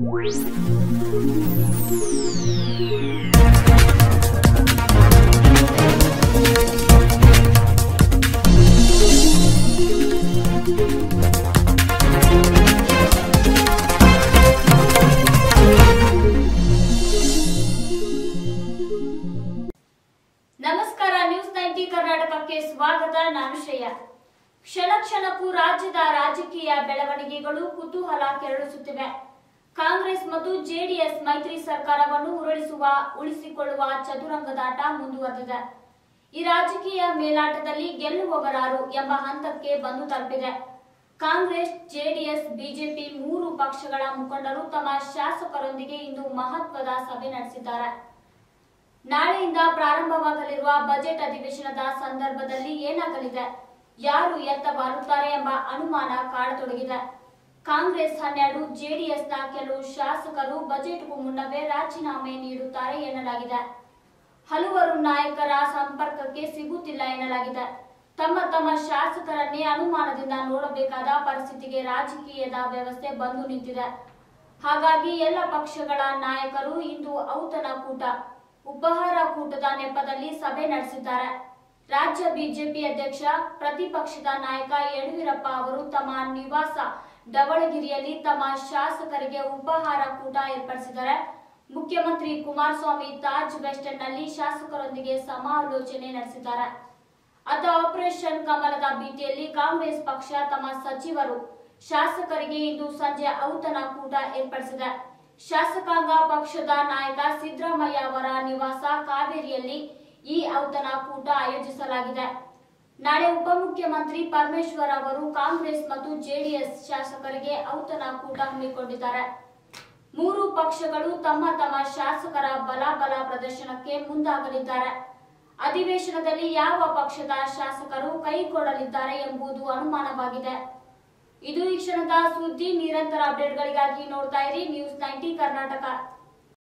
ನಮಸ್ಕಾರ news ninety ಕರ್ನಾಟಕಕ್ಕೆ ಸ್ವಾಗತ ನಾನು ಶ್ರೇಯಾ ಕ್ಷಣ ಕ್ಷಣಕ್ಕೂ ರಾಜ್ಯದ ರಾಜಕೀಯ ಬೆಳವಣಿಗೆಗಳು ಕುತೂಹಲ ಕೆರಳಿಸುತ್ತಿವೆ ಕಾಂಗ್ರೆಸ್ ಮತ್ತು ಜೆಡಿಎಸ್ ಮೈತ್ರಿ ಸರ್ಕಾರವನ್ನು ಉರುಳಿಸುವ ಉಳಿಸಿಕೊಳ್ಳುವ ಚದುರಂಗದಾಟ ಮುಂದುವರೆದಿದೆ ಈ ರಾಜಕೀಯ ಮೇಲಾಟದಲ್ಲಿ ಗೆಲ್ಲುವವರಾರು ಎಂಬ ಹಂತಕ್ಕೆ ಬಂದು ತಲುಪಿದೆ ಕಾಂಗ್ರೆಸ್ ಜೆಡಿಎಸ್ ಬಿಜೆಪಿ ಮೂರು ಪಕ್ಷಗಳ ಮುಖಂಡರು ತಮ್ಮ ಶಾಸಕರೊಂದಿಗೆ ಇಂದು ಮಹತ್ವದ ಸಭೆ ನಡೆಸಿದ್ದಾರೆ ನಾಳೆಯಿಂದ ಪ್ರಾರಂಭವಾಗಲಿರುವ ಬಜೆಟ್ ಅಧಿವೇಶನದ ಸಂದರ್ಭದಲ್ಲಿ ಏನಾಗಲಿದೆ ಯಾರು ಎತ್ತ ಬಾರುತ್ತಾರೆ ಎಂಬ ಅನುಮಾನ ಕಾಡತೊಡಗಿದೆ ಕಾಂಗ್ರೆಸ್ ಹನ್ನೆರಡು ಜೆಡಿಎಸ್ನ ಕೆಲವು ಶಾಸಕರು ಬಜೆಟ್ಗೂ ಮುನ್ನವೇ ರಾಜೀನಾಮೆ ನೀಡುತ್ತಾರೆ ಎನ್ನಲಾಗಿದೆ ಹಲವರು ನಾಯಕರ ಸಂಪರ್ಕಕ್ಕೆ ಸಿಗುತ್ತಿಲ್ಲ ಎನ್ನಲಾಗಿದೆ ತಮ್ಮ ತಮ್ಮ ಶಾಸಕರನ್ನೇ ಅನುಮಾನದಿಂದ ನೋಡಬೇಕಾದ ಪರಿಸ್ಥಿತಿಗೆ ರಾಜಕೀಯದ ವ್ಯವಸ್ಥೆ ಬಂದು ನಿಂತಿದೆ ಹಾಗಾಗಿ ಎಲ್ಲ ಪಕ್ಷಗಳ ನಾಯಕರು ಇಂದು ಔತಣ ಕೂಟ ಉಪಹಾರ ಕೂಟದ ನೆಪದಲ್ಲಿ ಸಭೆ ನಡೆಸಿದ್ದಾರೆ ರಾಜ್ಯ ಬಿಜೆಪಿ ಅಧ್ಯಕ್ಷ ಪ್ರತಿಪಕ್ಷದ ನಾಯಕ ಯಡಿಯೂರಪ್ಪ ಅವರು ತಮ್ಮ ನಿವಾಸ ಡವಳಗಿರಿಯಲ್ಲಿ ತಮ್ಮ ಶಾಸಕರಿಗೆ ಉಪಹಾರ ಕೂಟ ಏರ್ಪಡಿಸಿದ್ದಾರೆ ಮುಖ್ಯಮಂತ್ರಿ ಕುಮಾರಸ್ವಾಮಿ ತಾಜ್ ವೆಸ್ಟರ್ನ್ ನಲ್ಲಿ ಶಾಸಕರೊಂದಿಗೆ ಸಮಾಲೋಚನೆ ನಡೆಸಿದ್ದಾರೆ ಅತ ಆಪರೇಷನ್ ಕಮಲದ ಭೀತಿಯಲ್ಲಿ ಕಾಂಗ್ರೆಸ್ ಪಕ್ಷ ತಮ್ಮ ಸಚಿವರು ಶಾಸಕರಿಗೆ ಇಂದು ಸಂಜೆ ಔತಣ ಕೂಟ ಏರ್ಪಡಿಸಿದೆ ಶಾಸಕಾಂಗ ಪಕ್ಷದ ನಾಯಕ ಸಿದ್ದರಾಮಯ್ಯ ಅವರ ನಿವಾಸ ಕಾವೇರಿಯಲ್ಲಿ ಈ ಔತಣ ಕೂಟ ಆಯೋಜಿಸಲಾಗಿದೆ ನಾಳೆ ಉಪಮುಖ್ಯಮಂತ್ರಿ ಪರಮೇಶ್ವರ್ ಅವರು ಕಾಂಗ್ರೆಸ್ ಮತ್ತು ಜೆಡಿಎಸ್ ಶಾಸಕರಿಗೆ ಔತಣ ಕೂಟ ಹಮ್ಮಿಕೊಂಡಿದ್ದಾರೆ ಮೂರು ಪಕ್ಷಗಳು ತಮ್ಮ ತಮ್ಮ ಶಾಸಕರ ಬಲಾಬಲ ಪ್ರದರ್ಶನಕ್ಕೆ ಮುಂದಾಗಲಿದ್ದಾರೆ ಅಧಿವೇಶನದಲ್ಲಿ ಯಾವ ಪಕ್ಷದ ಶಾಸಕರು ಕೈ ಕೊಡಲಿದ್ದಾರೆ ಎಂಬುದು ಅನುಮಾನವಾಗಿದೆ ಇದು ಈ ಕ್ಷಣದ ಸುದ್ದಿ ನಿರಂತರ ಅಪ್ಡೇಟ್ಗಳಿಗಾಗಿ ನೋಡ್ತಾ ಇರಿ ನ್ಯೂಸ್ ನೈಂಟಿ ಕರ್ನಾಟಕ